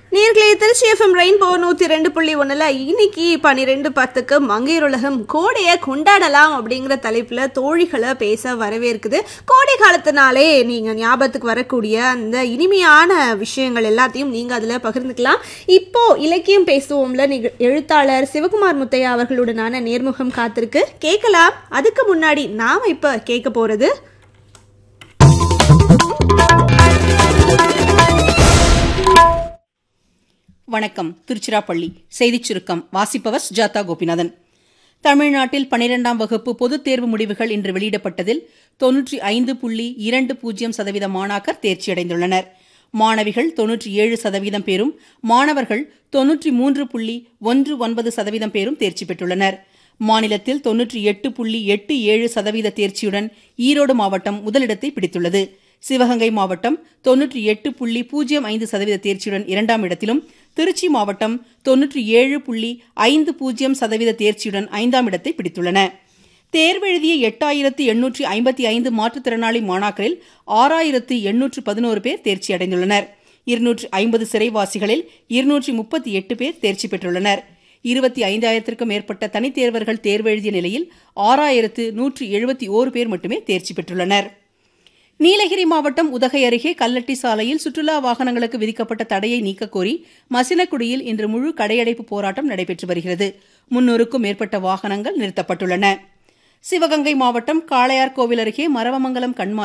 நேர்களே Trichy FM rainbow நூற்றி ரெண்டு புள்ளி ஒன்றில் இன்னைக்கு பன்னிரெண்டு பத்துக்கு மங்கையர் உலகம் கோடையை கொண்டாடலாம் அப்படிங்கிற தலைப்பில் தோழிகளை பேச வரவேற்குது கோடை காலத்தினாலே நீங்கள் ஞாபகத்துக்கு வரக்கூடிய அந்த இனிமையான விஷயங்கள் எல்லாத்தையும் நீங்கள் அதில் பகிர்ந்துக்கலாம் இப்போ இலக்கியம் பேசுவோம்ல நிக எழுத்தாளர் சிவகுமார் முத்தையா அவர்களுடனான நேர்முகம் காத்திருக்கு கேட்கலாம் அதுக்கு முன்னாடி நாம் இப்போ கேட்க போகிறது வணக்கம் திருச்சிராப்பள்ளி செய்திச் சுருக்கம் வாசிப்பவர் சுஜாதா கோபிநாதன் தமிழ்நாட்டில் பனிரெண்டாம் வகுப்பு பொதுத் தேர்வு முடிவுகள் இன்று வெளியிடப்பட்டதில் தொன்னூற்றி ஐந்து புள்ளி இரண்டு பூஜ்ஜியம் சதவீத மாணாக்கர் தேர்ச்சியடைந்துள்ளனர் மாணவிகள் தொன்னூற்றி ஏழு சதவீதம் பேரும் மாணவர்கள் தொன்னூற்றி மூன்று புள்ளி ஒன்று ஒன்பது சதவீதம் பேரும் தேர்ச்சி பெற்றுள்ளனர் மாநிலத்தில் தொன்னூற்றி எட்டு புள்ளி எட்டு ஏழு சதவீத தேர்ச்சியுடன் ஈரோடு மாவட்டம் முதலிடத்தை பிடித்துள்ளது சிவகங்கை மாவட்டம் தொன்னூற்றி எட்டு புள்ளி பூஜ்ஜியம் ஐந்து சதவீத தேர்ச்சியுடன் இரண்டாம் இடத்திலும் திருச்சி மாவட்டம் தொன்னூற்றி ஏழு புள்ளி ஐந்து பூஜ்ஜியம் சதவீத தேர்ச்சியுடன் ஐந்தாம் இடத்தை பிடித்துள்ளன தேர்வெழுதிய எட்டாயிரத்து எண்ணூற்றி ஐம்பத்தி ஐந்து மாற்றுத்திறனாளி மாணாக்கரில் ஆறாயிரத்து எண்ணூற்று பதினோரு பேர் தேர்ச்சி அடைந்துள்ளனர் இருநூற்று ஐம்பது சிறைவாசிகளில் இருநூற்றி முப்பத்தி எட்டு பேர் தேர்ச்சி பெற்றுள்ளனர் இருபத்தி ஐந்தாயிரத்திற்கும் மேற்பட்ட தனித் தேர்வர்கள் தேர்வெழுதிய நிலையில் ஆறாயிரத்து நூற்று எழுபத்தி ஓரு பேர் மட்டுமே தேர்ச்சி பெற்றுள்ளனர் நீலகிரி மாவட்டம் உதகை அருகே கல்லட்டி சாலையில் சுற்றுலா வாகனங்களுக்கு விதிக்கப்பட்ட தடையை நீக்கக் கோரி மசினக்குடியில் இன்று முழு கடையடைப்பு போராட்டம் நடைபெற்று வருகிறது முன்னூறுக்கும் மேற்பட்ட வாகனங்கள் நிறுத்தப்பட்டுள்ளன சிவகங்கை மாவட்டம் காளையார் கோவில் அருகே மரவமங்கலம் கண்மா